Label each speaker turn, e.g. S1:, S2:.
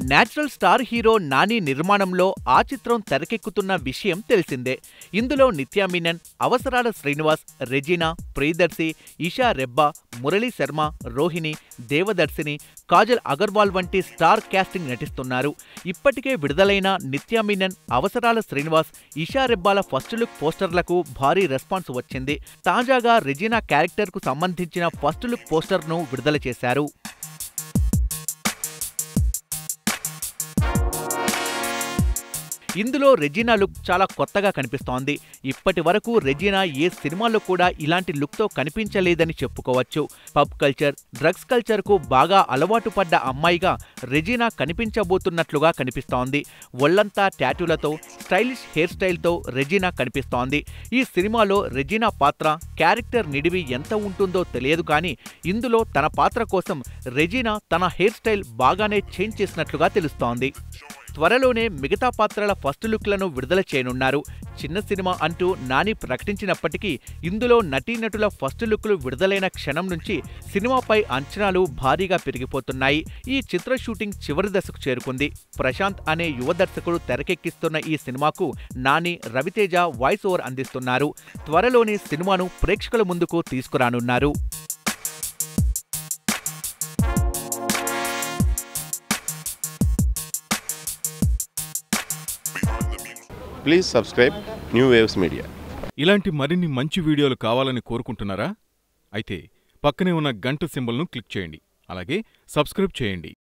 S1: natural star hero Nani నిర్మాణంలో ఆ చిత్రం తెరకెక్కుతున్న విషయం తెలిసిందే ఇందులో నిత్యా మీనన్ అవసరాల శ్రీనివాస్ రెజీనా ప్రియదర్శి ఇషా రెబ్బా మురళీ శర్మ రోహిణి దేవదర్శిని కాజల్ అగర్వాల్ వంటి స్టార్ క్యాస్టింగ్ నటిస్తున్నారు ఇప్పటికే విడుదలైన నిత్యా మీనన్ అవసరాల శ్రీనివాస్ ఇషా రెబ్బాల ఫస్ట్ లుక్ పోస్టర్లకు భారీ రెస్పాన్స్ వచ్చింది తాజాగా రెజీనా క్యారెక్టర్కు సంబంధించిన ఫస్ట్ లుక్ పోస్టర్ను విడుదల చేశారు ఇందులో రెజీనా లుక్ చాలా కొత్తగా కనిపిస్తోంది ఇప్పటి వరకు రెజీనా ఏ సినిమాలో కూడా ఇలాంటి లుక్తో కనిపించలేదని చెప్పుకోవచ్చు పబ్ కల్చర్ డ్రగ్స్ కల్చర్కు బాగా అలవాటు పడ్డ అమ్మాయిగా రెజీనా కనిపించబోతున్నట్లుగా కనిపిస్తోంది ఒళ్లంతా టాటూలతో స్టైలిష్ హెయిర్ స్టైల్తో రెజీనా కనిపిస్తోంది ఈ సినిమాలో రెజీనా పాత్ర క్యారెక్టర్ నిడివి ఎంత ఉంటుందో తెలియదు కానీ ఇందులో తన పాత్ర కోసం రెజీనా తన హెయిర్ స్టైల్ బాగానే చేంజ్ చేసినట్లుగా తెలుస్తోంది త్వరలోనే మిగతా పాత్రల ఫస్ట్ లుక్లను విడుదల చేయనున్నారు చిన్న సినిమా అంటూ నాని ప్రకటించినప్పటికీ ఇందులో నటీనటుల ఫస్ట్ లుక్లు విడుదలైన క్షణం నుంచి సినిమాపై అంచనాలు భారీగా పెరిగిపోతున్నాయి ఈ చిత్ర షూటింగ్ చివరి దశకు చేరుకుంది ప్రశాంత్ అనే యువ దర్శకుడు తెరకెక్కిస్తున్న ఈ సినిమాకు నాని రవితేజ వాయిస్ ఓవర్ అందిస్తున్నారు త్వరలోనే సినిమాను ప్రేక్షకుల ముందుకు తీసుకురానున్నారు
S2: please subscribe new waves media
S3: ఇలాంటి మరిన్ని మంచి వీడియోలు కావాలని కోరుకుంటున్నారా అయితే పక్కనే ఉన్న గంట సింబల్ను క్లిక్ చేయండి అలాగే సబ్స్క్రైబ్ చేయండి